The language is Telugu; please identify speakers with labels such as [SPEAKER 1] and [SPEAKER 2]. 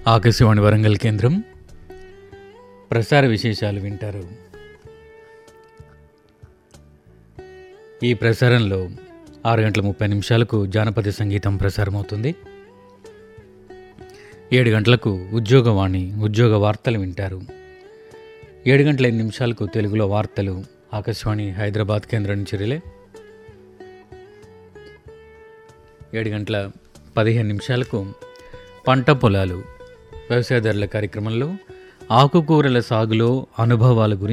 [SPEAKER 1] ఆకాశవాణి వరంగల్ కేంద్రం ప్రసార విశేషాలు వింటారు ఈ ప్రసారంలో ఆరు గంటల ముప్పై నిమిషాలకు జానపద సంగీతం ప్రసారమవుతుంది ఏడు గంటలకు ఉద్యోగవాణి ఉద్యోగ వార్తలు వింటారు ఏడు గంటల ఐదు నిమిషాలకు తెలుగులో వార్తలు ఆకాశవాణి హైదరాబాద్ కేంద్రం నుంచి రిలే ఏడు గంటల పదిహేను నిమిషాలకు పంట పొలాలు వ్యవసాయదారుల కార్యక్రమంలో ఆకుకూరల సాగులో అనుభవాల గురించి